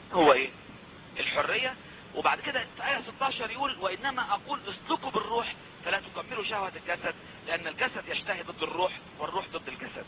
هو ايه الحرية وبعد كده في آية 16 يقول وإنما أقول اسلكوا بالروح فلا تكملوا شهوة الجسد لأن الجسد يشتهي ضد الروح والروح ضد الجسد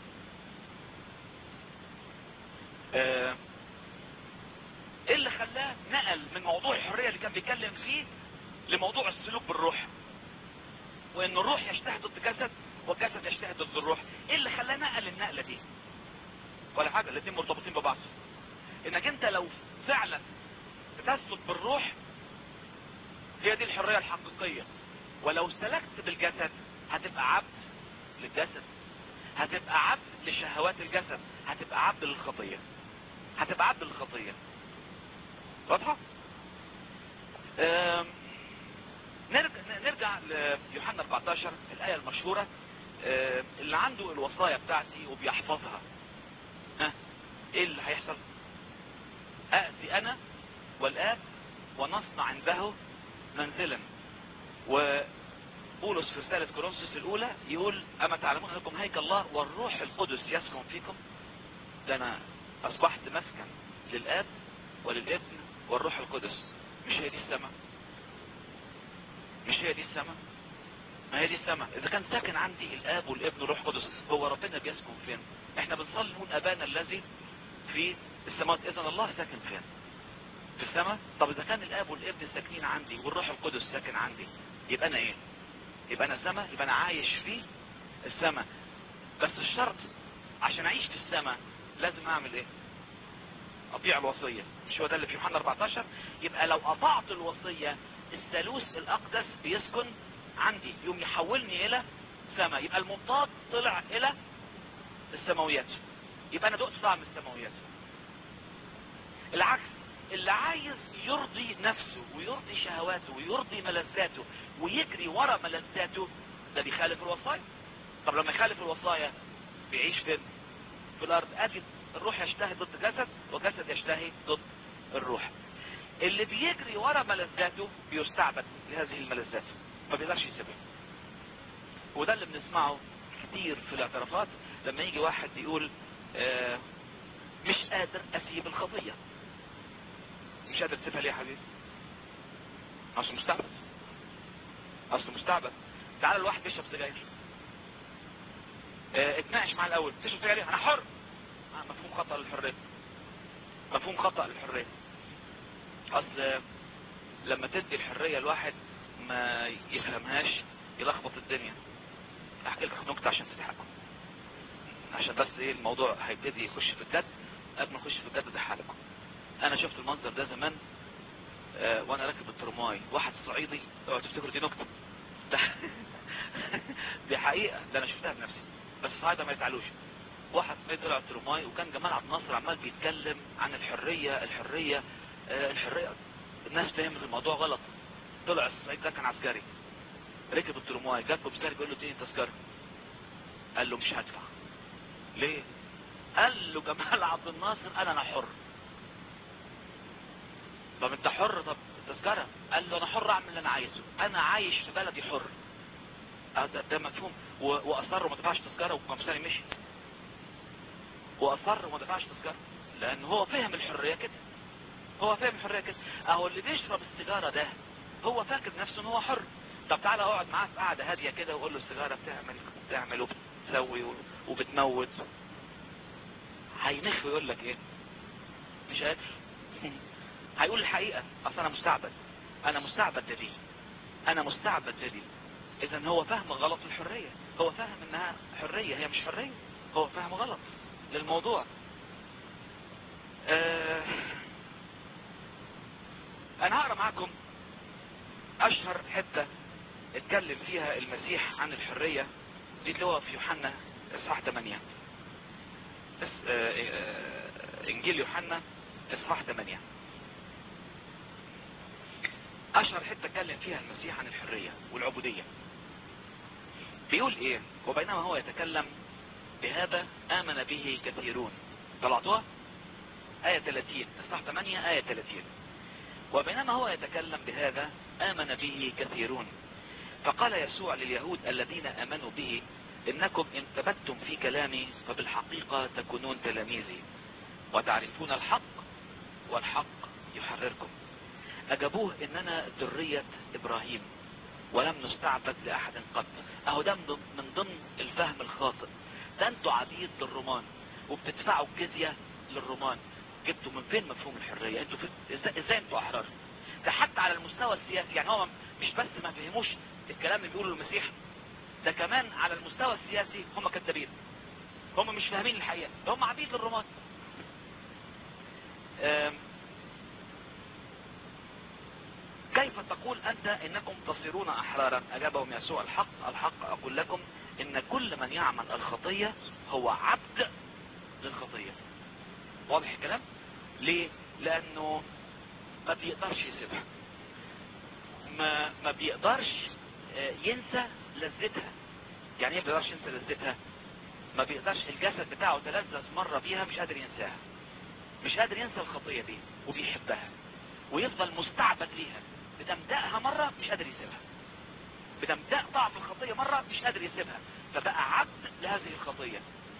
آه، ايه اللي خلاه نقل من موضوع الحرية اللي كان بيتكلم فيه لموضوع السلوك بالروح وان الروح يجتهد ضد الجسد والجسد يجتهد ضد الروح ايه اللي خلاه نقل النقلة دي ولا حاجة الاتنين مرتبطين ببعض انك انت لو فعلا بتسلك بالروح هي دي الحرية الحقيقية ولو سلكت بالجسد هتبقى عبد للجسد هتبقى عبد لشهوات الجسد هتبقى عبد للخطية هتبقى عبد للخطية واضحة آم، نرجع, نرجع ليوحنا 14 الآية المشهورة آم، اللي عنده الوصايا بتاعتي وبيحفظها ها ايه اللي هيحصل اتي انا والاب ونصنع عنده منزلا وبولس في رسالة كورنثوس الاولى يقول اما تعلمون انكم هيكل الله والروح القدس يسكن فيكم ده انا اصبحت مسكن للاب وللابن والروح القدس مش هي دي السماء مش هي دي السماء ما هي دي السماء اذا كان ساكن عندي الاب والابن والروح القدس هو ربنا بيسكن فين احنا بنصلي نقول ابانا الذي في السماوات اذا الله ساكن فين في السماء طب اذا كان الاب والابن ساكنين عندي والروح القدس ساكن عندي يبقى انا ايه يبقى انا سماء يبقى انا عايش في السماء بس الشرط عشان اعيش في السماء لازم اعمل ايه اطيع الوصية مش هو ده اللي في يوحنا 14 يبقى لو اطعت الوصية الثالوث الاقدس بيسكن عندي يوم يحولني الى سماء يبقى المنطاد طلع الى السماويات يبقى انا دقت طعم السماويات العكس اللي عايز يرضي نفسه ويرضي شهواته ويرضي ملذاته ويجري ورا ملذاته ده بيخالف الوصايا طب لما يخالف الوصايا بيعيش فين في الارض ادي الروح يشتهي ضد جسد وجسد يشتهي ضد الروح اللي بيجري ورا ملذاته بيستعبد لهذه الملذات ما بيقدرش يسيبها وده اللي بنسمعه كتير في الاعترافات لما يجي واحد يقول آه مش قادر اسيب الخطية مش قادر تسيبها ليه يا حبيبي اصل مستعبد اصل مستعبد تعال الواحد بيشرب سجاير اه اتناقش معاه الاول تشرب سجاير ليه انا حر آه مفهوم خطأ للحرية مفهوم خطأ للحرية اصل لما تدي الحرية الواحد ما يفهمهاش يلخبط الدنيا احكي لك نكتة عشان تضحكوا عشان بس ايه الموضوع هيبتدي يخش في الجد قبل ما نخش في الجد اضحكوا انا شفت المنظر ده زمان آه وانا راكب الترماي واحد صعيدي اوعوا تفتكروا دي نكتة ده دي حقيقة ده انا شفتها بنفسي بس الصعايدة ما يتعلوش واحد صعيدي طلع الترماي وكان جمال عبد الناصر عمال بيتكلم عن الحرية الحرية آه الحرية الناس فهمت الموضوع غلط طلع الصعيد ده كان عسكري ركب الترماي جاب عسكري بيقول له اديني تذكره قال له مش هدفع ليه قال له جمال عبد الناصر انا انا حر طب انت حر طب التذكرة قال له انا حر اعمل اللي انا عايزه انا عايش في بلدي حر اه ده, ده مفهوم واصر وما دفعش تذكرة والكمساري مشي واصر وما دفعش تذكرة لان هو فهم الحرية كده هو فاهم الحرية كده اهو اللي بيشرب السيجارة ده هو فاكر نفسه ان هو حر طب تعالى اقعد معاه في قعدة هادية كده وقول له السيجارة بتعمل بتعمل وبتسوي وبتموت هينخ ويقول لك ايه مش قادر هيقول الحقيقة اصل انا مستعبد انا مستعبد لدي انا مستعبد لدي اذا هو فهم غلط الحرية هو فهم انها حرية هي مش حرية هو فهم غلط للموضوع آه انا هقرا معاكم اشهر حتة اتكلم فيها المسيح عن الحرية دي اللي هو في يوحنا اصحاح 8 انجيل يوحنا اصحاح 8 اشهر حتة اتكلم فيها المسيح عن الحرية والعبودية بيقول ايه وبينما هو يتكلم بهذا امن به كثيرون طلعتوها آية 30 اصحاح 8 آية 30 وبينما هو يتكلم بهذا آمن به كثيرون فقال يسوع لليهود الذين آمنوا به إنكم إن ثبتتم في كلامي فبالحقيقة تكونون تلاميذي وتعرفون الحق والحق يحرركم اجابوه اننا ذرية ابراهيم ولم نستعبد لاحد قط اهو ده من ضمن الفهم الخاطئ ده انتوا عبيد للرومان وبتدفعوا الجزية للرومان جبتوا من فين مفهوم الحرية انتوا في... ازاي, ازاي انتوا احرار ده حتى على المستوى السياسي يعني هو مش بس ما فهموش الكلام اللي بيقوله المسيح ده كمان على المستوى السياسي هم كذابين هم مش فاهمين الحقيقة ده هم عبيد للرومان كيف تقول انت انكم تصيرون احرارا اجابهم يسوع الحق الحق اقول لكم ان كل من يعمل الخطية هو عبد للخطية واضح الكلام ليه لانه ما بيقدرش يسيبها ما, ما بيقدرش ينسى لذتها يعني ايه بيقدرش ينسى لذتها ما بيقدرش الجسد بتاعه تلذذ مرة بيها مش قادر ينساها مش قادر ينسى الخطية دي وبيحبها ويفضل مستعبد ليها بتمدأها مرة مش قادر يسيبها بتمدأ ضعف الخطية مرة مش قادر يسيبها فبقى عبد لهذه الخطية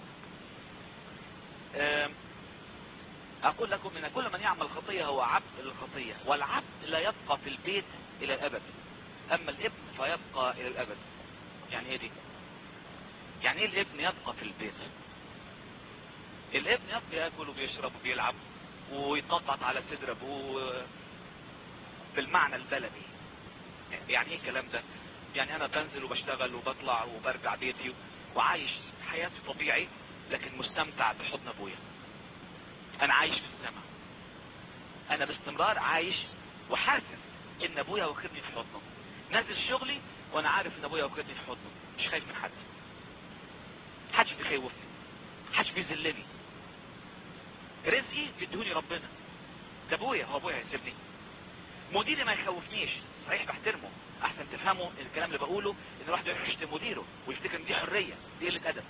اقول لكم ان كل من يعمل خطية هو عبد للخطية والعبد لا يبقى في البيت الى الابد اما الابن فيبقى الى الابد يعني ايه دي يعني ايه الابن يبقى في البيت الابن يبقى ياكل وبيشرب وبيلعب ويتنطط على صدر ابوه بالمعنى البلدي يعني ايه الكلام ده يعني انا بنزل وبشتغل وبطلع وبرجع بيتي وعايش حياتي طبيعي لكن مستمتع بحضن ابويا انا عايش في السماء انا باستمرار عايش وحاسس ان ابويا واخدني في حضنه نازل شغلي وانا عارف ان ابويا واخدني في حضنه مش خايف من حد محدش بيخوفني محدش بيذلني رزقي بيدهوني ربنا ده ابويا هو ابويا هيسيبني مديري ما يخوفنيش صحيح بحترمه احسن تفهموا الكلام اللي بقوله ان الواحد يروح يشتم مديره ويفتكر ان دي حريه دي قله ادب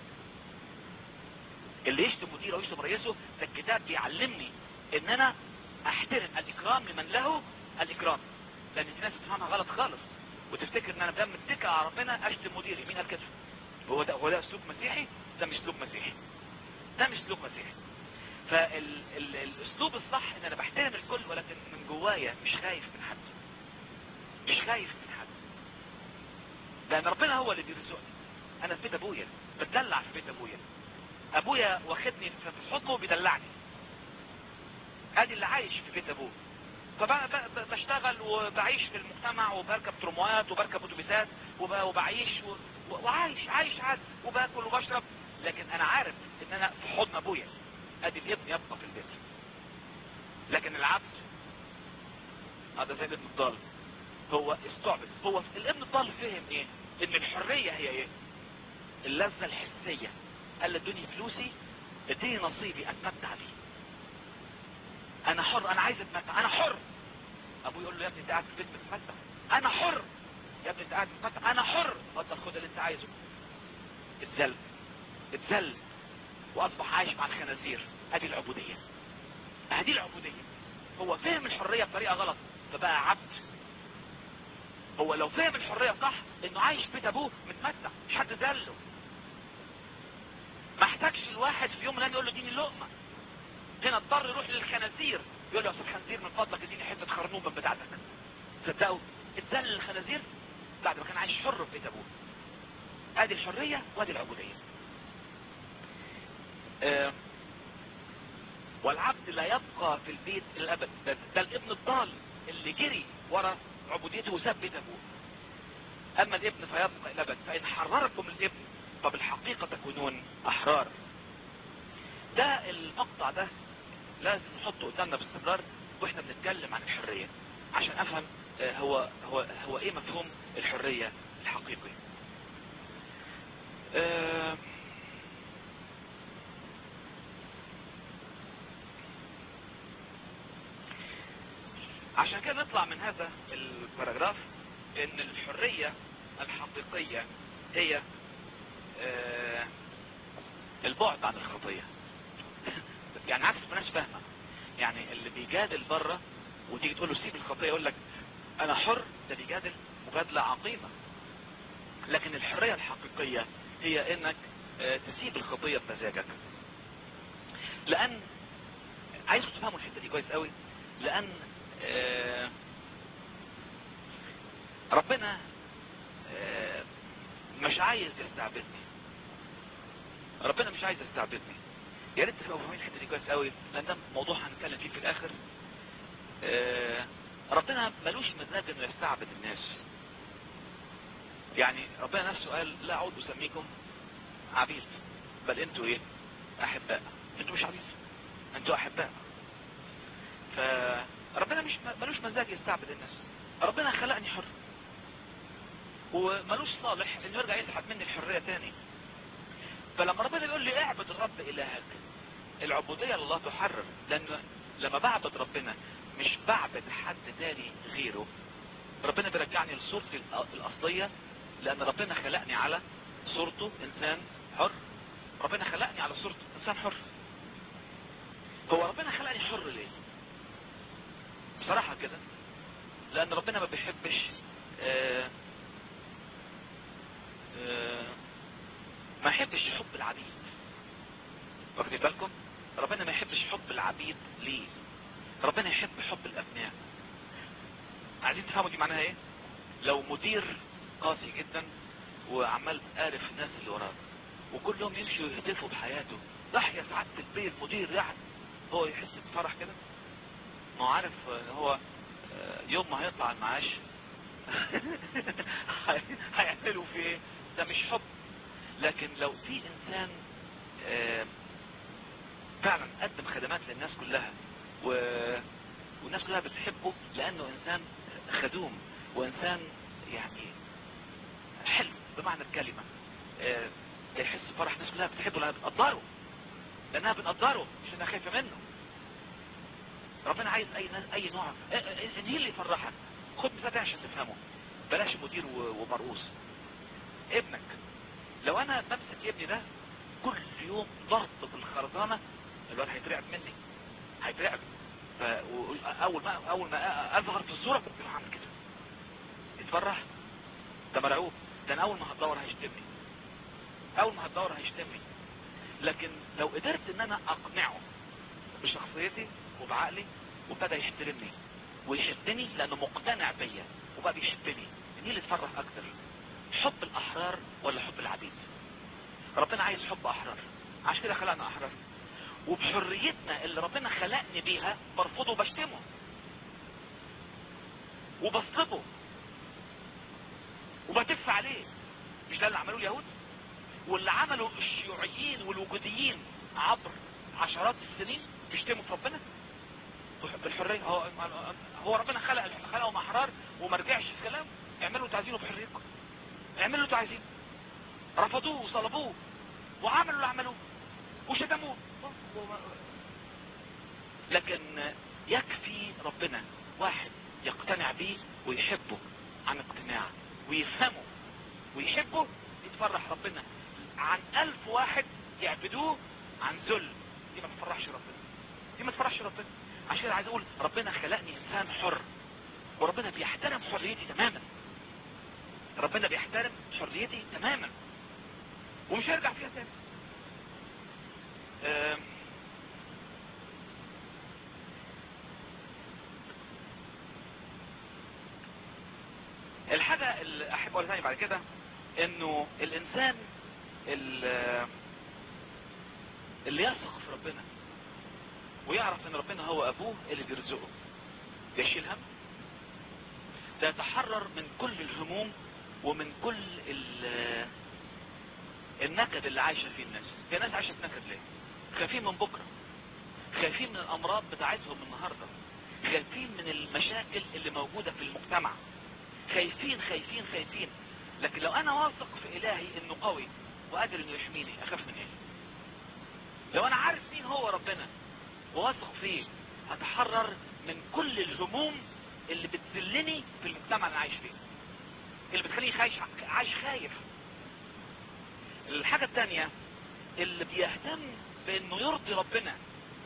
اللي يشتم مديره ويشتم رئيسه ده الكتاب بيعلمني ان انا احترم الاكرام لمن له الاكرام لان في ناس بتفهمها غلط خالص وتفتكر ان انا بدل متكل على ربنا اشتم مديري مين قال كده هو ده هو ده اسلوب مسيحي ده مش اسلوب مسيحي ده مش اسلوب مسيحي فالاسلوب الصح ان انا بحترم الكل ولكن من جوايا مش خايف من حد مش خايف من حد لان ربنا هو اللي بيرزقني انا في بيت ابويا بتدلع في بيت ابويا ابويا واخدني في حضنه وبيدلعني ادي اللي عايش في بيت ابوه فبشتغل وبعيش في المجتمع وبركب ترموات وبركب اتوبيسات وبعيش وعايش عايش عاد وباكل وبشرب لكن انا عارف ان انا في حضن ابويا ادي الابن يبقى في البيت لكن العبد هذا زي الابن الضال هو استعبد هو الابن الضال فهم ايه ان الحرية هي ايه اللذة الحسية قال ادوني فلوسي اديني نصيبي اتمتع بيه انا حر انا عايز اتمتع انا حر ابوه يقول له يا ابني انت قاعد في البيت بتتمتع انا حر يا ابني انت قاعد بتتمتع انا حر اتفضل خد اللي انت عايزه اتذل اتذل واصبح عايش مع الخنازير ادي العبودية ادي العبودية هو فهم الحرية بطريقة غلط فبقى عبد هو لو فهم الحرية صح انه عايش في بيت ابوه متمتع مش حد ذله ما احتاجش الواحد في يوم من الايام يقول له اديني اللقمة هنا اضطر يروح للخنازير يقول له يا استاذ خنزير من فضلك اديني حتة خرنوبة بتاعتك صدقوا اتذل للخنازير بعد ما كان عايش حر في بيت ابوه ادي الحرية وادي العبودية آه والعبد لا يبقى في البيت الابد ده, ده الابن الضال اللي جري ورا عبوديته وساب بيت ابوه اما الابن فيبقى الابد فان حرركم الابن فبالحقيقة تكونون احرار ده المقطع ده لازم نحطه قدامنا باستمرار واحنا بنتكلم عن الحرية عشان افهم آه هو هو هو ايه مفهوم الحرية الحقيقي آه عشان كده نطلع من هذا الباراجراف ان الحرية الحقيقية هي آه البعد عن الخطية يعني عكس ما ناس فاهمة يعني اللي بيجادل بره وتيجي تقول له سيب الخطية يقول لك انا حر ده بيجادل مجادلة عقيمة لكن الحرية الحقيقية هي انك آه تسيب الخطية بمزاجك لان عايز تفهموا الحتة دي كويس قوي لان آه، ربنا آه، مش عايز يستعبدني ربنا مش عايز يستعبدني يا ريت تبقوا فاهمين الحته دي كويس قوي لان ده موضوع هنتكلم فيه في الاخر آه، ربنا ملوش مزاج انه يستعبد الناس يعني ربنا نفسه قال لا اعود اسميكم عبيد بل انتوا ايه احباء انتوا مش عبيد انتوا احباء فربنا مش ملوش مزاج يستعبد الناس ربنا خلقني حر وملوش صالح انه يرجع يسحب مني الحرية تاني فلما ربنا بيقول لي اعبد الرب الهك العبودية لله تحرر لان لما بعبد ربنا مش بعبد حد تاني غيره ربنا بيرجعني لصورتي الأ- الاصلية لان ربنا خلقني على صورته انسان حر ربنا خلقني على صورته انسان حر هو ربنا خلقني حر ليه بصراحة كده لان ربنا ما بيحبش آه آه ما يحبش حب العبيد واخدين بالكم ربنا ما يحبش حب العبيد ليه ربنا يحب حب الابناء عايزين تفهموا دي معناها ايه لو مدير قاسي جدا وعمال قارف الناس اللي وراه وكلهم يمشوا يهتفوا بحياته راح يا سعادة البيه المدير يعني هو يحس بفرح كده ما هو عارف آه، هو آه، يوم ما هيطلع المعاش هي- هيعملوا فيه ايه ده مش حب لكن لو في انسان آه، فعلا قدم خدمات للناس كلها و... والناس كلها بتحبه لانه انسان خدوم وانسان يعني حلو بمعنى الكلمة آه، يحس فرح الناس كلها بتحبه لانها بتقدره لانها بتقدره مش انها خايفة منه ربنا عايز اي ناس اي نوع آه، آه، دي اللي يفرحك خد مثال ده عشان تفهمه بلاش مدير و- ومرؤوس ابنك لو انا بمسك ابني ده كل يوم ضرب بالخرزانة الواد هيترعب مني هيترعب ف... و- اول ما اول ما اظهر في الصورة يروح عامل كده يتفرح ده مرعوب ده انا اول ما هتدور هيشتمني اول ما هتدور هيشتمني لكن لو قدرت ان انا اقنعه بشخصيتي وبعقلي وابتدى يحترمني ويحبني لانه مقتنع بيا وبقى بيحبني مين اللي تفرح اكتر حب الاحرار ولا حب العبيد ربنا عايز حب احرار عشان كده خلقنا احرار وبحريتنا اللي ربنا خلقني بيها برفضه وبشتمه وبصبه وبتف عليه مش ده اللي عملوه اليهود واللي عملوا الشيوعيين والوجوديين عبر عشرات السنين بيشتموا في ربنا بالحرية هو, هو ربنا خلق خلقهم احرار وما رجعش في كلام اعملوا اللي انتوا عايزينه بحريتكم اعملوا اللي انتوا عايزينه رفضوه وصلبوه وعملوا اللي عملوه وشتموه لكن يكفي ربنا واحد يقتنع بيه ويحبه عن اقتناع ويفهمه ويحبه يتفرح ربنا عن الف واحد يعبدوه عن ذل دي ما تفرحش ربنا دي ما تفرحش ربنا عشان كده عايز اقول ربنا خلقني انسان حر وربنا بيحترم حريتي تماما ربنا بيحترم حريتي تماما ومش هيرجع فيها تاني آم، الحاجة اللي احب اقولها تاني بعد كده انه الانسان ال- اللي يثق في ربنا ويعرف ان ربنا هو ابوه اللي بيرزقه يشيل هم ده يتحرر من كل الهموم ومن كل ال- النكد اللي عايشة فيه الناس في ناس عايشة في نكد ليه خايفين من بكرة خايفين من الامراض بتاعتهم النهاردة خايفين من المشاكل اللي موجودة في المجتمع خايفين خايفين خايفين لكن لو انا واثق في الهي انه قوي وقادر انه يحميني اخاف من ايه لو انا عارف مين هو ربنا وواثق فيه هتحرر من كل الهموم اللي بتذلني في المجتمع اللي عايش فيه اللي بتخليني خايش عايش خايف الحاجة التانية اللي بيهتم بانه يرضي ربنا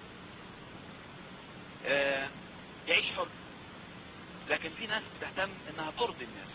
آه يعيش حر لكن في ناس بتهتم انها ترضي الناس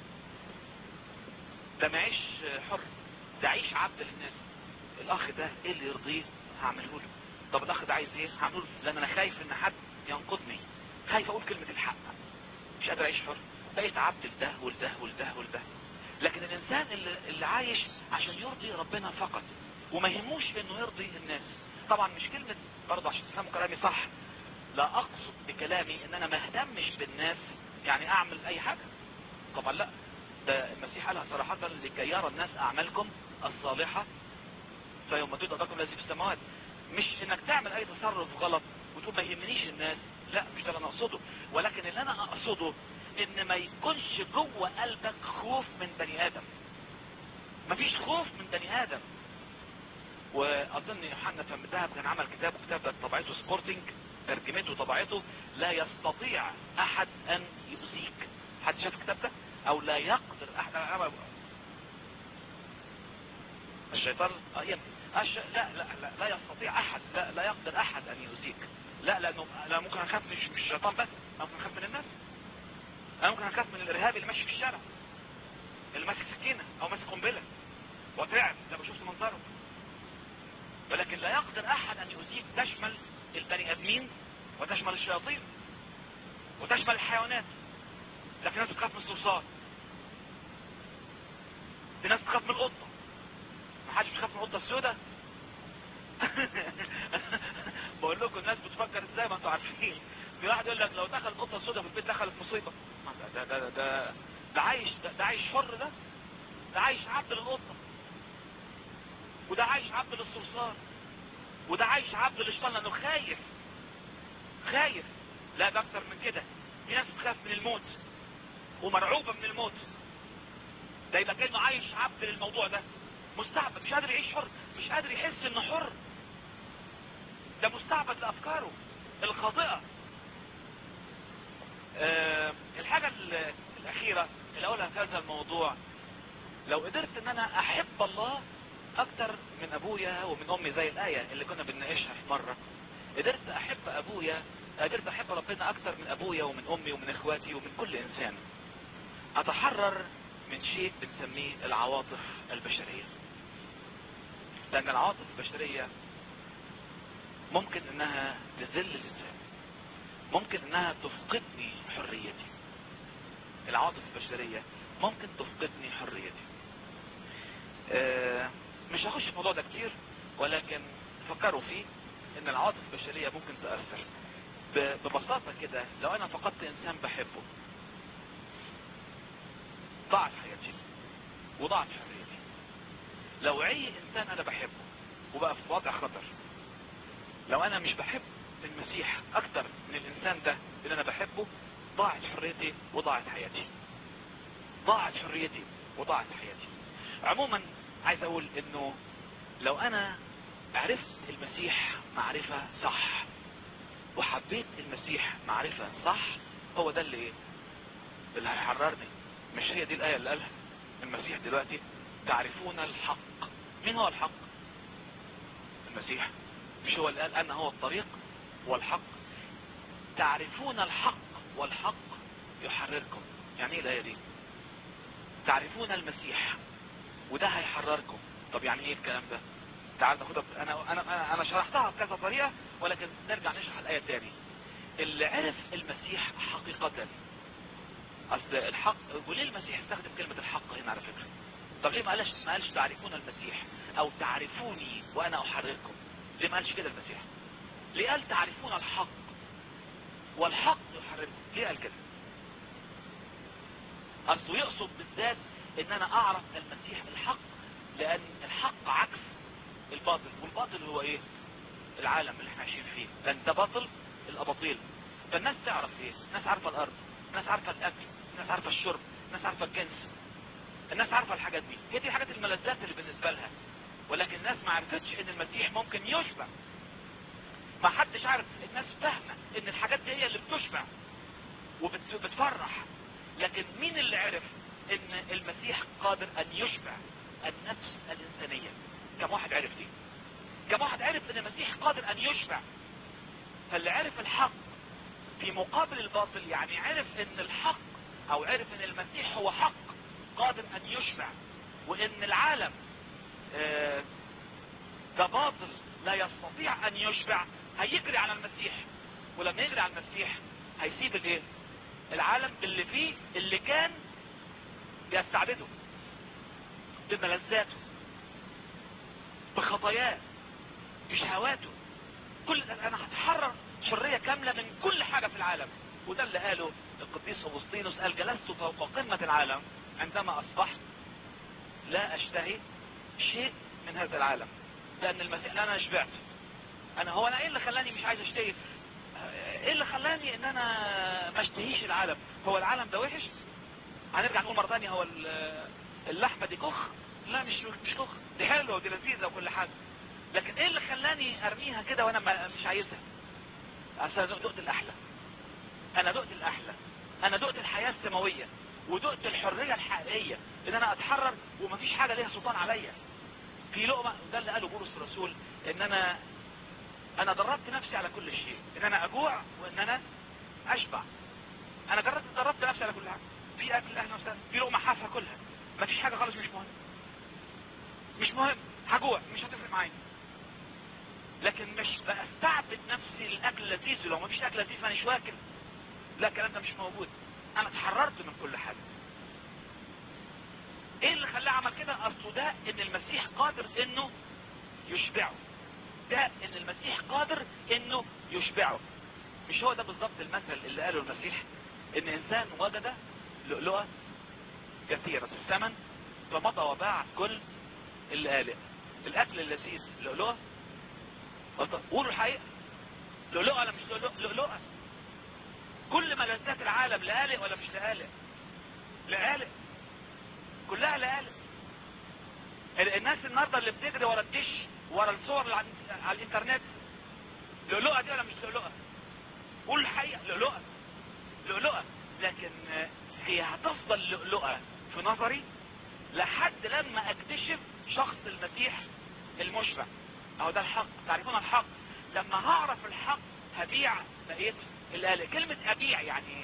ده ما يعيش حر ده عيش عبد للناس الاخ ده ايه اللي يرضيه هعمله له طب الاخ ده عايز ايه هعمله له لان انا خايف ان حد ينقضني خايف اقول كلمة الحق مش قادر اعيش حر بقيت عبد لده ولده ولده ولده لكن الانسان اللي, اللي عايش عشان يرضي ربنا فقط وما يهموش انه يرضي الناس طبعا مش كلمة برضه عشان تفهموا كلامي صح لا اقصد بكلامي ان انا ما اهتمش بالناس يعني اعمل اي حاجة طبعا لا ده المسيح قالها صراحة لكي يرى الناس اعمالكم الصالحة فيوم تجد اباكم الذي في السماوات مش انك تعمل اي تصرف غلط وتقول ما يهمنيش الناس لا مش ده اللي انا اقصده ولكن اللي انا اقصده ان ما يكونش جوه قلبك خوف من بني ادم مفيش خوف من بني ادم واظن يوحنا فم دهب كان عمل كتاب كتاب طبعته سبورتنج ترجمته طبعته لا يستطيع احد ان يؤذيك حد شاف الكتاب ده او لا يقدر احد الشيطان آه يمكن الش... لا, لا لا لا يستطيع احد لا, لا يقدر احد ان يؤذيك لا لانه لا ممكن اخاف مش مش الشيطان بس ممكن اخاف من الناس انا ممكن اخاف من الارهابي اللي ماشي في الشارع اللي ماسك سكينه او ماسك قنبله وترعب لما شفت منظره ولكن لا يقدر احد ان يؤذيك تشمل البني ادمين وتشمل الشياطين وتشمل الحيوانات لكن الناس بتخاف من الصرصار في ناس بتخاف من القطه ما حدش بيخاف من القطه السوداء بقول لكم الناس بتفكر ازاي ما انتوا عارفين في واحد يقول لك لو دخل القطه السوداء في البيت دخلت مصيبه ده ده ده ده, ده عايش ده, ده عايش حر ده ده عايش عبد للقطه وده عايش عبد للصرصار وده عايش عبد للشيطان لانه خايف خايف لا ده اكتر من كده في ناس بتخاف من الموت ومرعوبه من الموت ده يبقى كانه عايش عبد للموضوع ده مستعبد مش قادر يعيش حر مش قادر يحس انه حر ده مستعبد لافكاره الخاطئه أه الحاجة الاخيرة اللي اقولها في هذا الموضوع لو قدرت ان انا احب الله اكتر من ابويا ومن امي زي الاية اللي كنا بنناقشها في مرة قدرت احب ابويا قدرت احب ربنا اكتر من ابويا ومن امي ومن اخواتي ومن كل انسان اتحرر من شيء بنسميه العواطف البشرية لان العواطف البشرية ممكن انها تذل الانسان ممكن انها تفقدني حريتي العواطف البشرية ممكن تفقدني حريتي أه مش هخش في الموضوع ده كتير ولكن فكروا فيه ان العواطف البشرية ممكن تأثر ببساطة كده لو انا فقدت انسان بحبه ضاعت حياتي وضاعت حريتي لو عي انسان انا بحبه وبقى في وضع خطر لو انا مش بحب المسيح اكتر من الانسان ده اللي انا بحبه ضاعت حريتي وضاعت حياتي ضاعت حريتي وضاعت حياتي عموما عايز اقول انه لو انا عرفت المسيح معرفة صح وحبيت المسيح معرفة صح هو ده اللي ايه اللي هيحررني مش هي دي الاية اللي قالها المسيح دلوقتي تعرفون الحق مين هو الحق المسيح مش هو اللي قال انا هو الطريق والحق تعرفون الحق والحق يحرركم يعني ايه الايه دي تعرفون المسيح وده هيحرركم طب يعني ايه الكلام ده تعال ناخدها انا انا انا شرحتها بكذا طريقه ولكن نرجع نشرح الايه تاني اللي عرف المسيح حقيقه اصل الحق وليه المسيح استخدم كلمه الحق هنا على فكره طب ليه ما قالش ما قالش تعرفون المسيح او تعرفوني وانا احرركم ليه ما قالش كده المسيح ليه قال تعرفون الحق والحق يحرركم ليه قال كده اصله يقصد بالذات ان انا اعرف المسيح الحق لان الحق عكس الباطل والباطل هو ايه العالم اللي احنا عايشين فيه لان ده باطل الاباطيل فالناس تعرف ايه الناس عارفه الارض الناس عارفه الاكل الناس عارفه الشرب الناس عارفه الجنس الناس عارفه الحاجات دي هي دي الحاجات الملذات اللي بالنسبه لها ولكن الناس ما عرفتش ان المسيح ممكن يشبع ما حدش عارف الناس فاهمه ان الحاجات دي هي اللي بتشبع وبتفرح لكن مين اللي عرف ان المسيح قادر ان يشبع النفس الانسانية كم واحد عرف دي كم واحد عرف ان المسيح قادر ان يشبع فاللي عرف الحق في مقابل الباطل يعني عرف ان الحق او عرف ان المسيح هو حق قادر ان يشبع وان العالم آه ده باطل لا يستطيع ان يشبع هيجري على المسيح ولما يجري على المسيح هيسيب الايه العالم اللي فيه اللي كان بيستعبده بملذاته بخطاياه بشهواته كل انا هتحرر حرية كاملة من كل حاجة في العالم وده اللي قاله القديس اغسطينوس قال جلست فوق قمة العالم عندما اصبحت لا اشتهي شيء من هذا العالم لان المسيح انا شبعت انا هو انا ايه اللي خلاني مش عايز اشتهي ايه اللي خلاني ان انا ما اشتهيش العالم هو العالم ده وحش هنرجع نقول مرة تانية هو اللحمة دي كخ لا مش مش كخ دي حلوة ودي لذيذة وكل حاجة لكن ايه اللي خلاني ارميها كده وانا مش عايزها اصل انا دقت الاحلى انا دقت الاحلى انا دقت الحياة السماوية ودقت الحرية الحقيقية ان انا اتحرر ومفيش حاجة ليها سلطان عليا في لقمة ده اللي قاله بولس الرسول ان انا انا دربت نفسي على كل شيء ان انا اجوع وان انا اشبع انا جربت دربت نفسي على كل حاجة في اكل اهلا وسهلا في لقمة حافة كلها مفيش حاجة خالص مش مهم مش مهم هجوع مش هتفرق معايا لكن مش بستعبد نفسي للاكل اللذيذ لو مفيش اكل لذيذ مانيش واكل لا الكلام ده مش موجود انا اتحررت من كل حاجة ايه اللي خلاه عمل كده اصله ده ان المسيح قادر انه يشبعه ده ان المسيح قادر انه يشبعه مش هو ده بالظبط المثل اللي قاله المسيح ان انسان وجد لؤلؤة كثيرة الثمن فمضى وباع كل اللي قالق الاكل اللذيذ لؤلؤة قولوا الحقيقة لؤلؤة ولا مش لؤلؤة كل ملذات العالم لقالق ولا مش لقالق لقالق كلها لقالق الناس النهاردة اللي بتجري ورا الدش ورا الصور اللي على الانترنت لؤلؤة دي ولا مش لؤلؤة قول الحقيقة لؤلؤة لؤلؤة لكن هي هتفضل لؤلؤة في نظري لحد لما اكتشف شخص المسيح المشبع اهو ده الحق تعرفون الحق لما هعرف الحق هبيع بقيت الآلة كلمة ابيع يعني ايه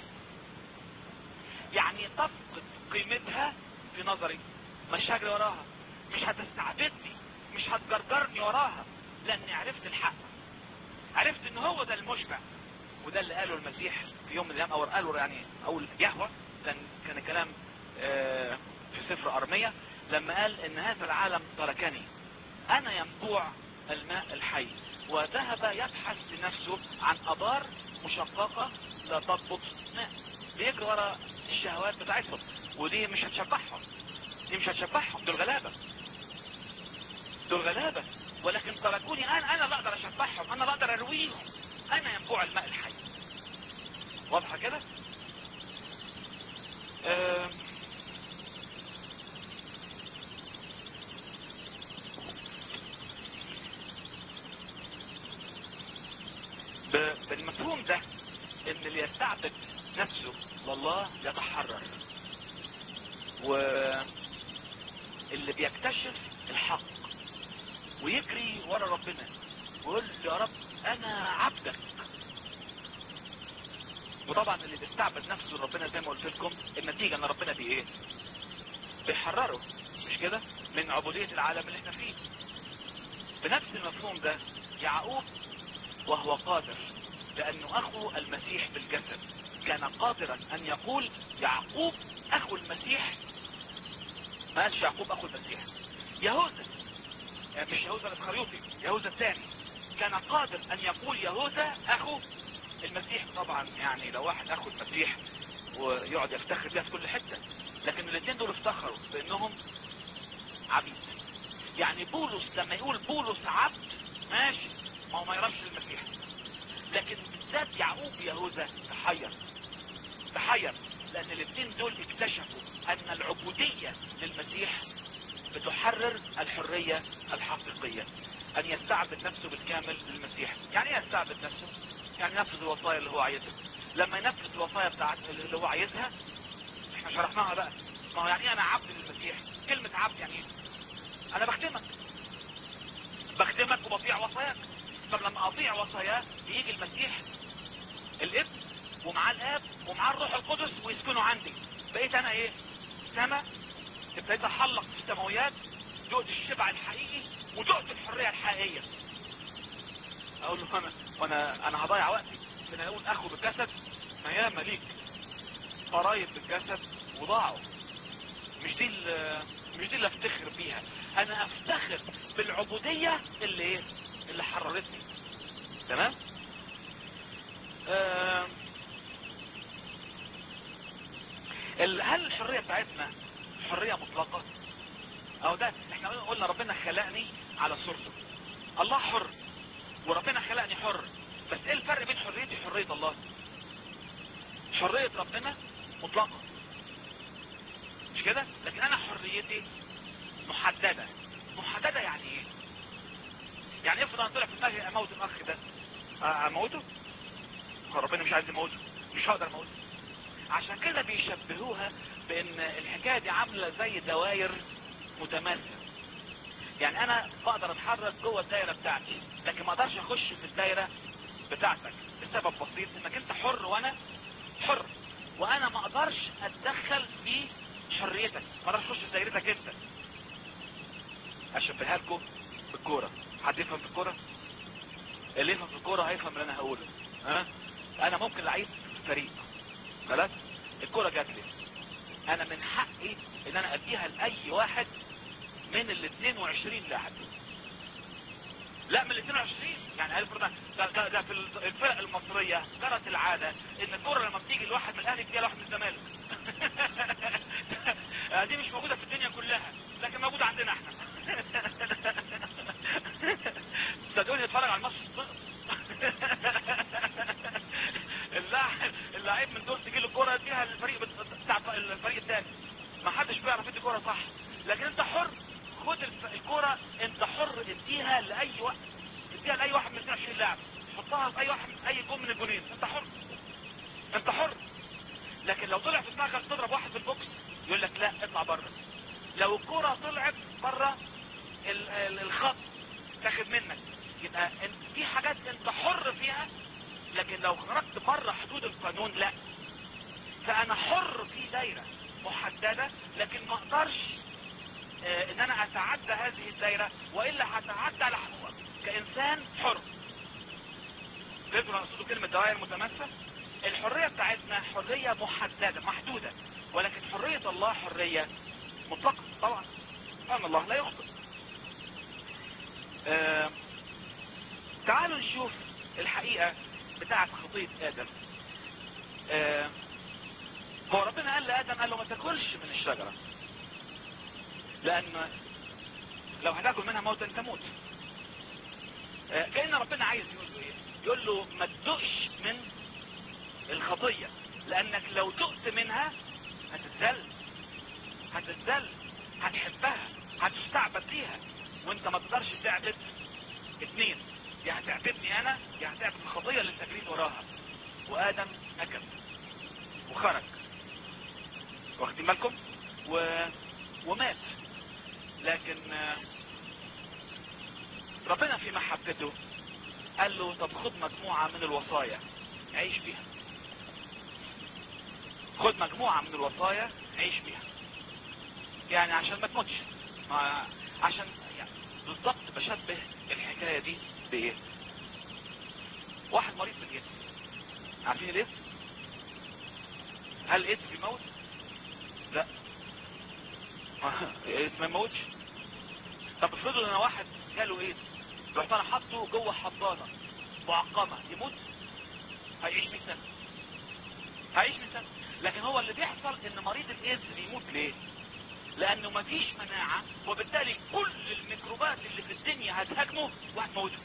يعني تفقد قيمتها في نظري مش هجري وراها مش هتستعبدني مش هتجرجرني وراها لاني عرفت الحق عرفت ان هو ده المشبع وده اللي قاله المسيح في يوم من الايام او قاله يعني اول يهوى كان كان الكلام اه في سفر ارمية لما قال ان هذا العالم تركني انا ينبوع الماء الحي وذهب يبحث لنفسه عن ابار مشققة لا تضبط ماء بيجري ورا الشهوات بتاعتهم ودي مش هتشبعهم دي مش هتشبعهم دول غلابة دول غلابة ولكن تركوني انا انا اللي اقدر اشبعهم انا اللي اقدر ارويهم انا ينبوع الماء الحي واضحة كده أه بالمفهوم ده ان اللي يستعبد نفسه لله يتحرر واللي بيكتشف الحق ويجري ورا ربنا ويقول يا رب انا عبدك وطبعا اللي بيستعبد نفسه لربنا زي ما قلت لكم النتيجة ان ربنا بي ايه بيحرره مش كده من عبودية العالم اللي احنا فيه بنفس المفهوم ده يعقوب وهو قادر لانه اخو المسيح بالجسد كان قادرا ان يقول يعقوب اخو المسيح ما قالش يعقوب اخو المسيح يهوذا يعني مش يهوذا الاسخريوطي يهوذا الثاني كان قادر ان يقول يهوذا اخو المسيح طبعا يعني لو واحد اخو المسيح ويقعد يفتخر بيها في كل حتة لكن الاثنين دول افتخروا بانهم عبيد يعني بولس لما يقول بولس عبد ماشي ما هو ما يرمش المسيح لكن بالذات يعقوب يهوذا تحير تحير لان الاثنين دول اكتشفوا ان العبودية للمسيح بتحرر الحرية الحقيقية ان يستعبد نفسه بالكامل للمسيح يعني ايه يستعبد نفسه يعني ينفذ الوصايا اللي هو عايزها لما ينفذ الوصايا بتاعت اللي هو عايزها احنا شرحناها بقى ما هو يعني ايه انا عبد للمسيح كلمة عبد يعني ايه انا بخدمك بخدمك وبطيع وصاياك طب لما اطيع وصاياه يجي المسيح الابن ومعاه الاب ومعاه الروح القدس ويسكنوا عندي بقيت انا ايه سما ابتديت احلق في السماويات دقت الشبع الحقيقي ودقت الحرية الحقيقية اقول له انا وانا انا هضيع وقتي ان اقول اخو بالجسد ما ياما ليك قرايب بالجسد وضاعوا مش دي ال- مش دي اللي افتخر بيها انا افتخر بالعبودية اللي ايه اللي حررتني تمام آم، ال- هل الحرية بتاعتنا حرية مطلقة او ده احنا قلنا ربنا خلقني على صورته الله حر وربنا خلقني حر بس ايه الفرق بين حريتي وحرية الله حرية ربنا مطلقة مش كده لكن انا حريتي محددة محددة يعني ايه يعني افرض انا طلع في دماغي اموت الاخ ده أ- اموته هو ربنا مش عايز يموته مش هقدر اموته عشان كده بيشبهوها بان الحكاية دي عاملة زي دوائر متماثلة يعني انا بقدر اتحرك جوه الدايرة بتاعتي لكن ما اقدرش اخش في الدايرة بتاعتك السبب بسيط انك انت حر وانا حر وانا ما اقدرش اتدخل في حريتك ما اقدرش اخش في دايرتك انت اشبهها لكم بالكوره حد يفهم في الكوره اللي يفهم في الكوره هيفهم اللي انا هقوله ها انا ممكن لعيب في فريق خلاص الكوره جات لي انا من حقي ان انا اديها لاي واحد من ال 22 لاعب لا من ال 22 يعني هل فرضا ده, ده, ده في الفرق المصرية جرت العادة ان الكرة لما بتيجي لواحد من الاهلي بتيجي لواحد من الزمالك دي مش موجودة في الدنيا كلها لكن موجودة عندنا احنا صدقوني اتفرج على الماتش اللاعب اللاعب من دول تجي له الكرة يديها للفريق بتاع الفريق الثاني ما حدش بيعرف يدي كرة صح لكن انت حر خد الف- الكرة انت حر اديها لاي واحد اديها لاي واحد من 22 لاعب حطها في اي واحد اي جون من الجونين انت حر انت حر لكن لو طلع في دماغك تضرب واحد في البوكس يقول لك لا اطلع بره لو الكرة طلعت بره ال- ال- الخط تاخد منك يبقى انت- في حاجات انت حر فيها لكن لو خرجت بره حدود القانون لا فانا حر في دايرة محددة لكن ما اقدرش آه، ان انا اتعدى هذه الدايرة والا هتعدى على حقوقك كانسان حر فهمتوا انا اقصد كلمة دوائر متماسكة الحرية بتاعتنا حرية محددة محدودة ولكن حرية الله حرية مطلقة طبعا سبحان الله لا يخطئ آه، تعالوا نشوف الحقيقة بتاعت خطية ادم آه، هو ربنا قال لادم قال له ما تاكلش من الشجرة لان لو هتاكل منها موتا تموت آه، كأن ربنا عايز يقول له ايه يقول له ما تدقش من الخطية لانك لو دقت منها هتتذل هتتذل هتحبها هتستعبد فيها وانت ما تقدرش تعبد اتنين يا هتعبدني انا يا هتعبد الخطية اللي انت جريت وراها وادم اكل وخرج واخدين بالكم و... ومات لكن آه، ربنا في محبته قال له طب خد مجموعة من الوصايا عيش بيها خد مجموعة من الوصايا عيش بيها يعني عشان ما تموتش ما- عشان يعني بالضبط بشبه الحكاية دي بايه واحد مريض بالايدز عارفين الايدز هل الايدز بيموت لا الايدز ما يموتش طب افرضوا ان واحد جاله ايدز رحت انا حاطه جوه حضانه معقمه يموت هيعيش 100 سنه هيعيش 100 سنه لكن هو اللي بيحصل ان مريض الايدز بيموت ليه لانه مفيش مناعة وبالتالي كل الميكروبات اللي في الدنيا هتهاجمه وهتموته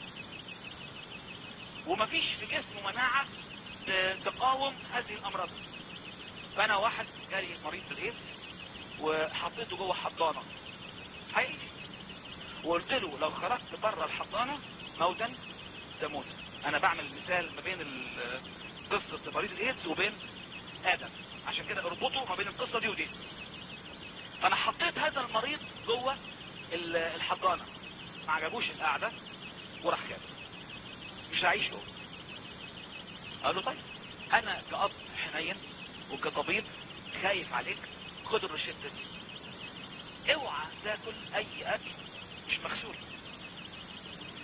ومفيش في جسمه مناعة ت- تقاوم هذه الامراض فانا واحد جالي مريض بالايدز وحطيته جوه حضانة هيعيش وقلت له لو خرجت بره الحضانة موتا تموت انا بعمل مثال ما بين ال- قصة مريض الايدز وبين ادم عشان كده اربطوا ما بين القصة دي ودي فانا حطيت هذا المريض جوه ال- الحضانة ما عجبوش القعدة وراح كده مش هعيش جوه قال له طيب انا كأب حنين وكطبيب خايف عليك خد الروشتة دي اوعى تاكل اي اكل مش مغسول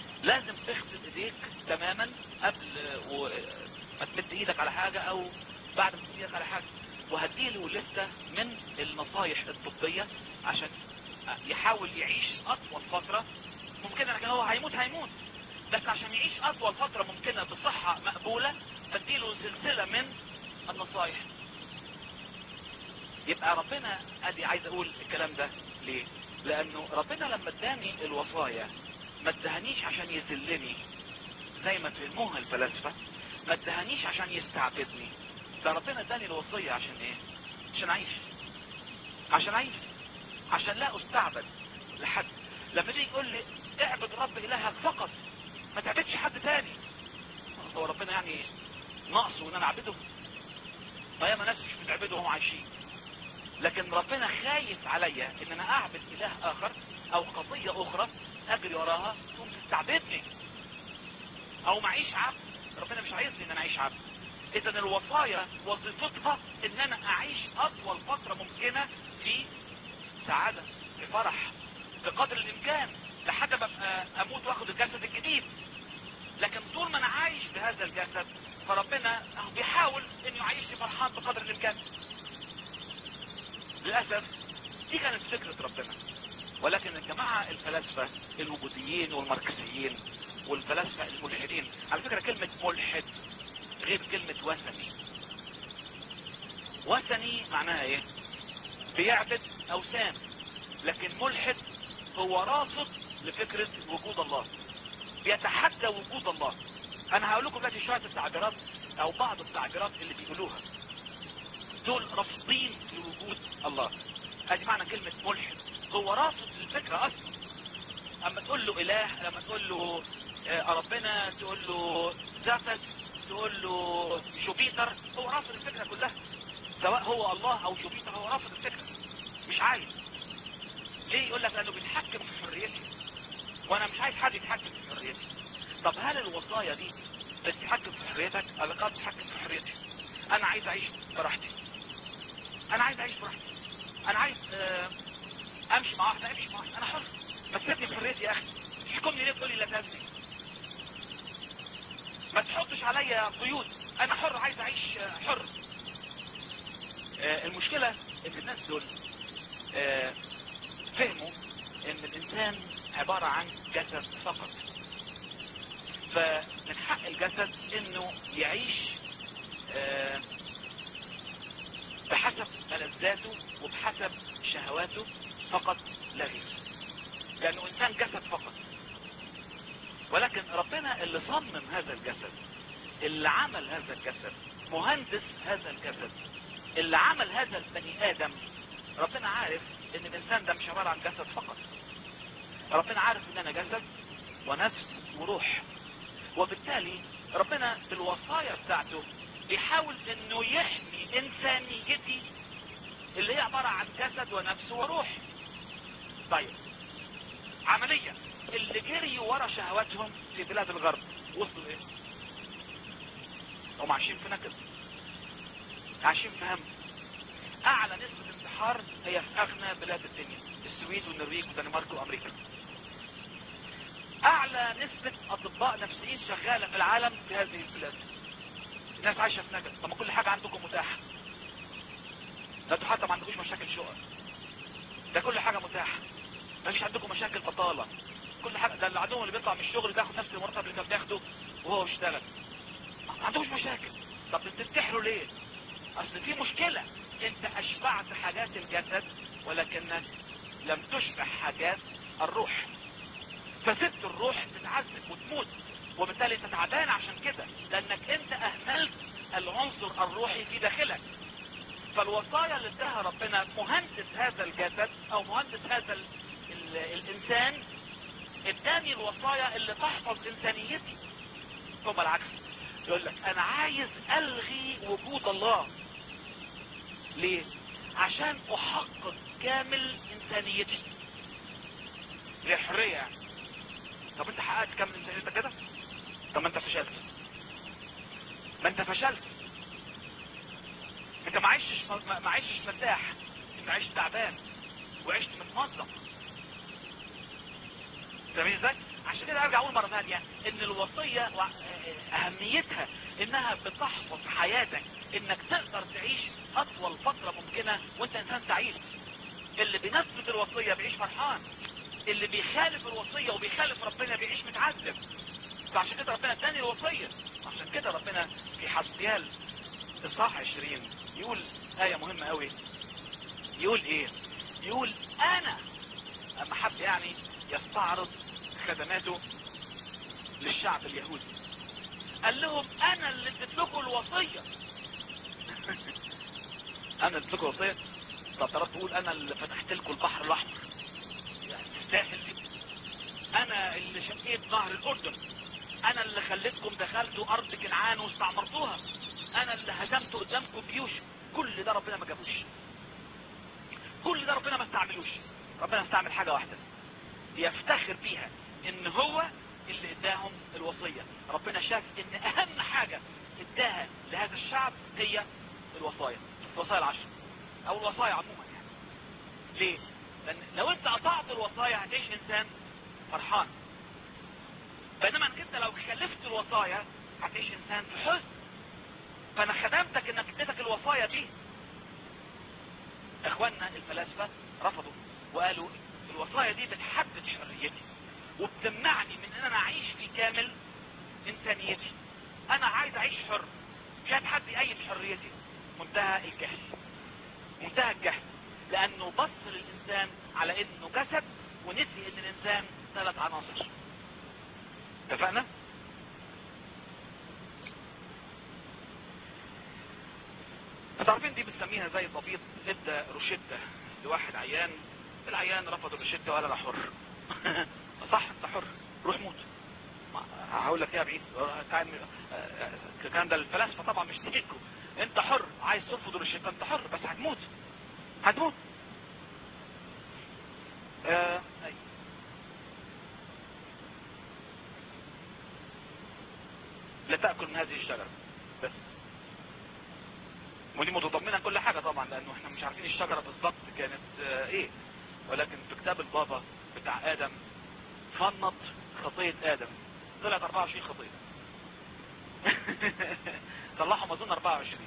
لازم تغسل ايديك تماما قبل و... ما تمد ايدك على حاجة او بعد ما تديك على حاجة وهديله لستة من النصايح الطبية عشان يحاول يعيش اطول فترة ممكنة لكن هو هيموت هيموت بس عشان يعيش اطول فترة ممكنة بصحة مقبولة بديله سلسلة من النصايح يبقى ربنا ادي عايز اقول الكلام ده ليه لانه ربنا لما اداني الوصايا ما ادهنيش عشان يذلني زي ما فهموها الفلاسفة ما ادهنيش عشان يستعبدني ده ربنا اداني الوصية عشان ايه عشان اعيش عشان اعيش عشان لا استعبد لحد لما يجي يقول لي اعبد رب الهك فقط ما تعبدش حد تاني هو ربنا يعني ناقصه ان انا اعبده ما ياما ناس مش بتعبده وهم عايشين لكن ربنا خايف عليا ان انا اعبد اله اخر او قضية اخرى اجري وراها تقوم تستعبدني او معيش عبد ربنا مش عايزني ان انا اعيش عبد اذا الوصايا وظيفتها ان انا اعيش اطول فترة ممكنة في سعادة في فرح بقدر الامكان لحد ما ابقى اموت واخد الجسد الجديد لكن طول ما انا عايش بهذا الجسد فربنا بيحاول انه يعيشني فرحان بقدر الامكان للأسف دي كانت فكرة ربنا ولكن الجماعة الفلاسفة الوجوديين والماركسيين والفلاسفة الملحدين على فكرة كلمة ملحد غير كلمة وثني وثني معناها ايه بيعبد اوثان لكن ملحد هو رافض لفكرة وجود الله بيتحدى وجود الله انا هقول لكم دلوقتي شوية التعبيرات او بعض التعبيرات اللي بيقولوها دول رافضين لوجود الله ادي معنى كلمة ملحد هو رافض للفكرة اصلا اما تقول له اله لما تقول له آه ربنا تقول له زفت تقول له جوبيتر هو رافض الفكرة كلها سواء هو الله او جوبيتر هو رافض الفكرة مش عايز ليه يقول لك لانه بيتحكم في حريتي وانا مش عايز حد يتحكم في حريتي طب هل الوصايا دي بتتحكم في حريتك ولا قد تتحكم في حريتي انا عايز اعيش براحتي انا عايز اعيش براحتي انا عايز آه امشي مع واحده امشي مع واحده انا حر ما تسيبني في حريتي يا اخي تحكمني ليه تقول لي لا تزني ما تحطش عليا قيود انا حر عايز اعيش آه حر آه المشكله ان الناس دول آه فهموا ان الانسان عبارة عن جسد فقط فمن حق الجسد انه يعيش آه بحسب ملذاته وبحسب شهواته فقط لا غير لانه انسان جسد فقط ولكن ربنا اللي صمم هذا الجسد اللي عمل هذا الجسد مهندس هذا الجسد اللي عمل هذا البني ادم ربنا عارف ان الانسان ده مش عبارة عن جسد فقط ربنا عارف ان انا جسد ونفس وروح وبالتالي ربنا بالوصايا بتاعته بيحاول انه يحمي انسانيتي اللي هي عبارة عن جسد ونفس وروح طيب عمليا اللي جريوا ورا شهواتهم في بلاد الغرب وصلوا ايه هم عايشين في نكد عايشين في هم اعلى نسبة انتحار هي في اغنى بلاد الدنيا السويد والنرويج والدنمارك وامريكا اعلى نسبة اطباء نفسيين شغالة في العالم في هذه البلاد الناس عايشة في نكد طب ما كل حاجة عندكم متاحة ده انتوا حتى ما عندكوش مشاكل شقق ده كل حاجة متاحة ما فيش عندكم مشاكل بطالة كل حاجة ده اللي عندهم اللي بيطلع من الشغل بياخد نفس المرتب اللي كان بياخده وهو بيشتغل ما عندكوش مشاكل طب بتنتحروا ليه اصل في مشكلة انت اشبعت حاجات الجسد ولكنك لم تشبع حاجات الروح فسبت الروح تتعذب وتموت وبالتالي انت تعبان عشان كده لانك انت اهملت العنصر الروحي في داخلك فالوصايا اللي اداها ربنا مهندس هذا الجسد او مهندس هذا ال ال الانسان اداني الوصايا اللي تحفظ انسانيتي ثم العكس يقول لك انا عايز الغي وجود الله ليه عشان احقق كامل انسانيتي لحرية يعني طب انت حققت كامل انسانيتك كده طب ما انت فشلت ما انت فشلت انت ما عشتش ما عشتش مرتاح انت عشت تعبان وعشت متمزق فاهمين ازاي عشان كده ارجع اقول مره ثانيه ان الوصيه اهميتها انها بتحفظ حياتك انك تقدر تعيش اطول فترة ممكنة وانت انسان سعيد اللي بينفذ الوصية بيعيش فرحان اللي بيخالف الوصية وبيخالف ربنا بيعيش متعذب فعشان كده ربنا اداني الوصية عشان كده ربنا في حسيال اصحاح 20 يقول آية مهمة قوي يقول ايه يقول انا اما حب يعني يستعرض خدماته للشعب اليهودي قال لهم انا اللي اديت لكم الوصية انا اللي اديت لكم الوصية طب ترى تقول انا اللي فتحت لكم البحر الاحمر يعني تستاهل دي انا اللي شقيت نهر الاردن انا اللي خليتكم دخلتوا ارض كنعان واستعمرتوها انا اللي هزمت قدامكم جيوش كل ده ربنا ما جابوش كل ده ربنا ما استعملوش ربنا استعمل حاجة واحدة يفتخر بيها ان هو اللي اداهم الوصية ربنا شاف ان اهم حاجة اداها لهذا الشعب هي الوصايا الوصايا العشر او الوصايا عموما يعني ليه لان لو انت قطعت الوصايا هتعيش انسان فرحان بينما انك انت لو خلفت الوصايا هتعيش انسان في حزن فانا خدمتك انك اديتك الوصايا دي اخواننا الفلاسفة رفضوا وقالوا الوصايا دي بتحدد حريتي وبتمنعني من ان انا اعيش في كامل انسانيتي انا عايز اعيش حر مش عايز حد يأيد حريتي منتهى الجهل منتهى الجهل لانه بص للانسان على انه جسد ونسي ان الانسان ثلاث عناصر اتفقنا انتوا عارفين دي بنسميها زي طبيب ادى روشتة لواحد عيان العيان رفض الروشتة وقال انا حر صح انت حر روح موت هقول لك ايه يا بعيد كان كان ده الفلاسفه طبعا مش تيجيكوا انت حر عايز ترفض الروشتة انت حر بس هتموت هتموت آه أي. لا تأكل من هذه الشجرة بس ودي متضمنة كل حاجة طبعا لانه احنا مش عارفين الشجرة بالظبط كانت اه ايه ولكن في كتاب البابا بتاع ادم فنط خطية ادم طلعت 24 خطية طلعهم اظن 24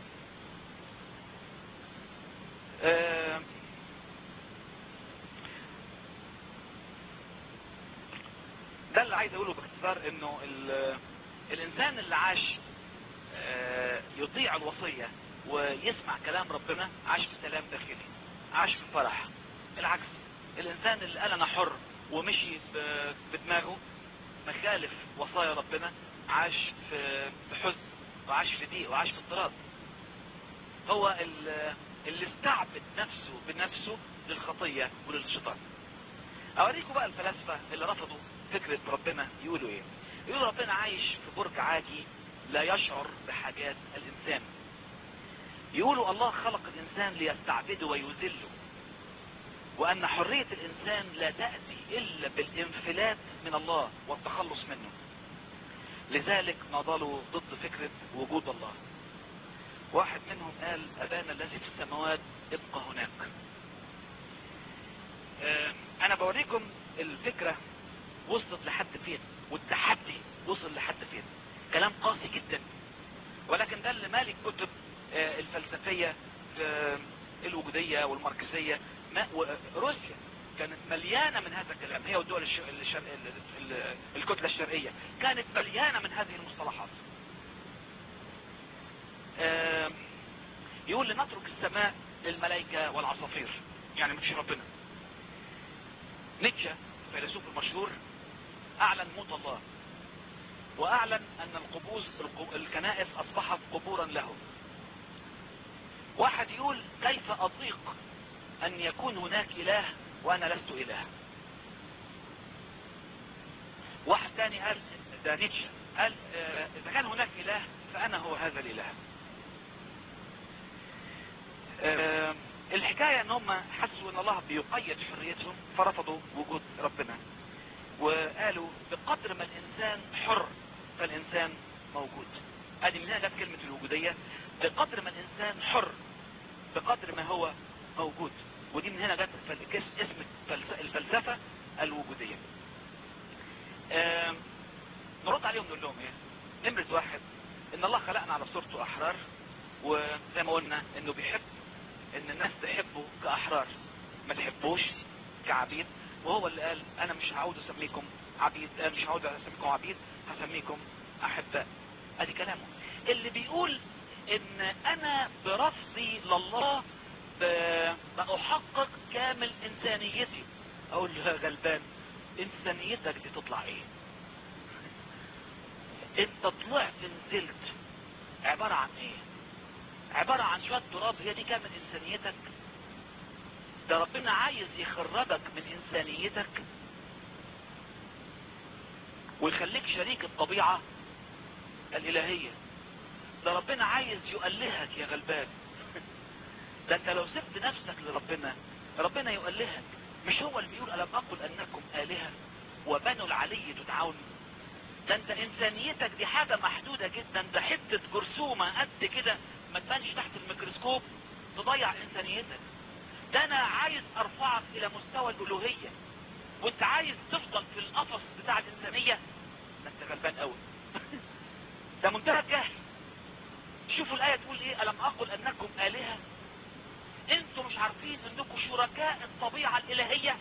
اه ده اللي عايز اقوله باختصار انه الانسان اللي عاش اه يطيع الوصية ويسمع كلام ربنا عاش في سلام داخلي عاش في فرح العكس الانسان اللي قال انا حر ومشي بدماغه مخالف وصايا ربنا عاش في حزن وعاش في ضيق وعاش في اضطراب هو اللي استعبد نفسه بنفسه للخطية وللشيطان اوريكم بقى الفلاسفة اللي رفضوا فكرة ربنا يقولوا ايه يقولوا ربنا عايش في برج عاجي لا يشعر بحاجات الانسان يقولوا الله خلق الانسان ليستعبده ويذله وان حرية الانسان لا تأتي الا بالانفلات من الله والتخلص منه لذلك نضلوا ضد فكرة وجود الله واحد منهم قال ابانا الذي في السماوات ابقى هناك اه انا بوريكم الفكرة وصلت لحد فين والتحدي وصل لحد فين كلام قاسي جدا ولكن ده اللي مالك كتب الفلسفية الوجودية والماركسية روسيا كانت مليانة من هذا الكلام هي والدول الشر... الشر... الكتلة الشرقية كانت مليانة من هذه المصطلحات يقول لنترك السماء للملائكة والعصافير يعني مفيش ربنا نيتشه الفيلسوف المشهور اعلن موت الله واعلن ان القبوز الكنائس اصبحت قبورا له واحد يقول كيف اطيق ان يكون هناك اله وانا لست اله واحد تاني قال ده نيتشه قال اه اذا كان هناك اله فانا هو هذا الاله اه الحكاية ان هم حسوا ان الله بيقيد حريتهم فرفضوا وجود ربنا وقالوا بقدر ما الانسان حر فالانسان موجود ادي من هنا جت كلمة الوجودية بقدر ما الانسان حر بقدر ما هو موجود ودي من هنا جت اسم الفلسفة الوجودية نرد عليهم نقول لهم ايه نمرة واحد ان الله خلقنا على صورته احرار وزي ما قلنا انه بيحب ان الناس تحبه كاحرار ما تحبوش كعبيد وهو اللي قال انا مش هعود اسميكم عبيد أنا مش هعود اسميكم عبيد هسميكم احباء ادي كلامه اللي بيقول ان انا برفضي لله ب- بأحقق كامل انسانيتي اقول له يا غلبان انسانيتك دي تطلع ايه انت طلعت نزلت عبارة عن ايه عبارة عن شوية تراب هي دي كامل انسانيتك ده ربنا عايز يخرجك من انسانيتك ويخليك شريك الطبيعة الالهية ده ربنا عايز يؤلهك يا غلبان ده انت لو سبت نفسك لربنا ربنا يؤلهك مش هو اللي بيقول ألم أقل أنكم آلهة وبنو العلي تدعون ده انت انسانيتك دي حاجة محدودة جدا ده حتة جرثومة قد كده ما تبانش تحت الميكروسكوب تضيع انسانيتك ده انا عايز ارفعك الى مستوى الالوهية وانت عايز تفضل في القفص بتاع الانسانية ده انت غلبان قوي ده منتهى الجهل شوفوا الآية تقول ايه ألم أقل أنكم آلهة انتوا مش عارفين انكم شركاء الطبيعة الإلهية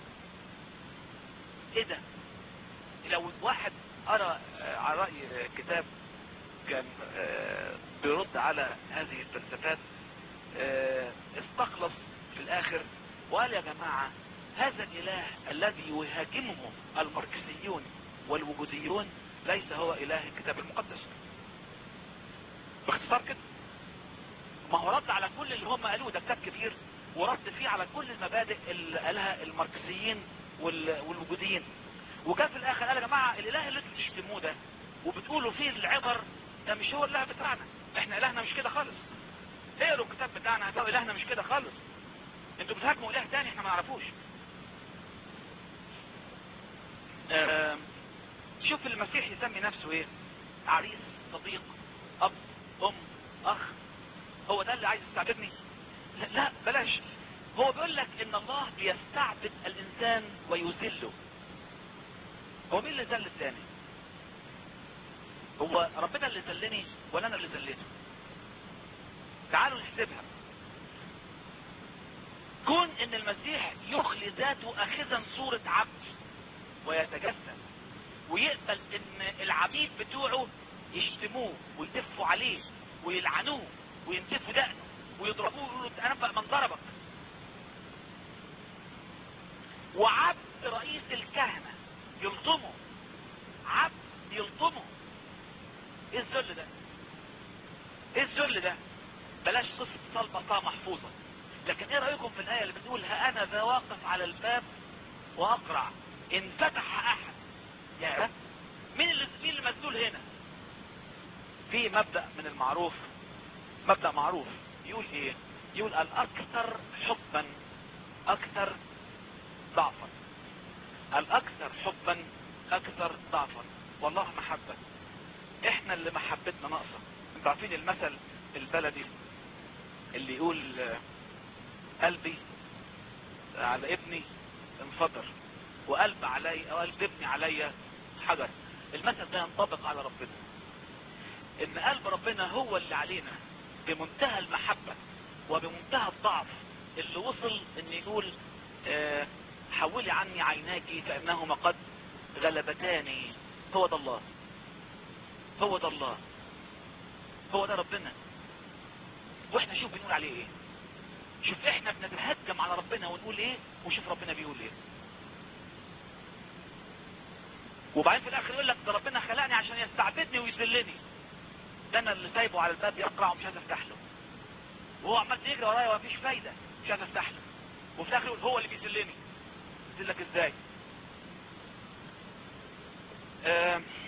ايه ده لو واحد قرأ آه، على رأي آه، كتاب كان آه، بيرد على هذه الفلسفات آه، استخلص في الآخر وقال يا جماعة هذا الإله الذي يهاجمه الماركسيون والوجوديون ليس هو إله الكتاب المقدس باختصار كده ما هو رد على كل اللي هم قالوه ده كتاب كبير ورد فيه على كل المبادئ اللي قالها الماركسيين وال- والوجوديين وجاء في الاخر قال يا جماعه الاله اللي انتوا بتشتموه ده وبتقولوا فيه العبر ده مش هو الاله بتاعنا احنا الهنا مش كده خالص اقروا الكتاب بتاعنا هتلاقوا الهنا مش كده خالص انتوا بتهاجموا اله تاني احنا ما نعرفوش آم، شوف المسيح يسمي نفسه ايه عريس صديق اب ام اخ هو ده اللي عايز يستعبدني لا, لا بلاش هو بيقول لك ان الله بيستعبد الانسان ويذله هو مين اللي ذل الثاني هو ربنا اللي ذلني ولا انا اللي ذليته تعالوا نحسبها كون ان المسيح يخلي ذاته اخذا صورة عبد ويتجسد ويقبل ان العبيد بتوعه يشتموه ويتفوا عليه ويلعنوه وينتفوا دقنه ويضربوه ويقولوا انا بقى من ضربك وعبد رئيس الكهنة يلطمه عبد يلطمه ايه الذل ده ايه الذل ده بلاش قصة صلبة طا محفوظة لكن ايه رأيكم في الآية اللي بتقول ها انا ذا واقف على الباب واقرع ان فتح احد يا مين اللي مين اللي مسؤول هنا في مبدأ من المعروف مبدأ معروف يقول ايه يقول الاكثر حبا اكثر ضعفا الاكثر حبا اكثر ضعفا والله محبة احنا اللي محبتنا ناقصة انتوا عارفين المثل البلدي اللي يقول آه، قلبي على ابني انفطر وقلب علي او قلب ابني عليا حجر المثل ده ينطبق على ربنا ان قلب ربنا هو اللي علينا بمنتهى المحبة وبمنتهى الضعف اللي وصل ان يقول آه، حولي عني عيناك فانهما قد غلبتاني هو ده الله هو ده الله هو ده ربنا واحنا شوف بنقول عليه ايه شوف احنا بنتهجم على ربنا ونقول ايه وشوف ربنا بيقول ايه وبعدين في الاخر يقول لك ده ربنا خلقني عشان يستعبدني ويذلني ده انا اللي سايبه على الباب يقرع ومش عايز افتح له وهو عمال يجري ورايا ومفيش فايده مش عايز افتح له وفي الاخر يقول هو اللي بيذلني يذلك ازاي آم،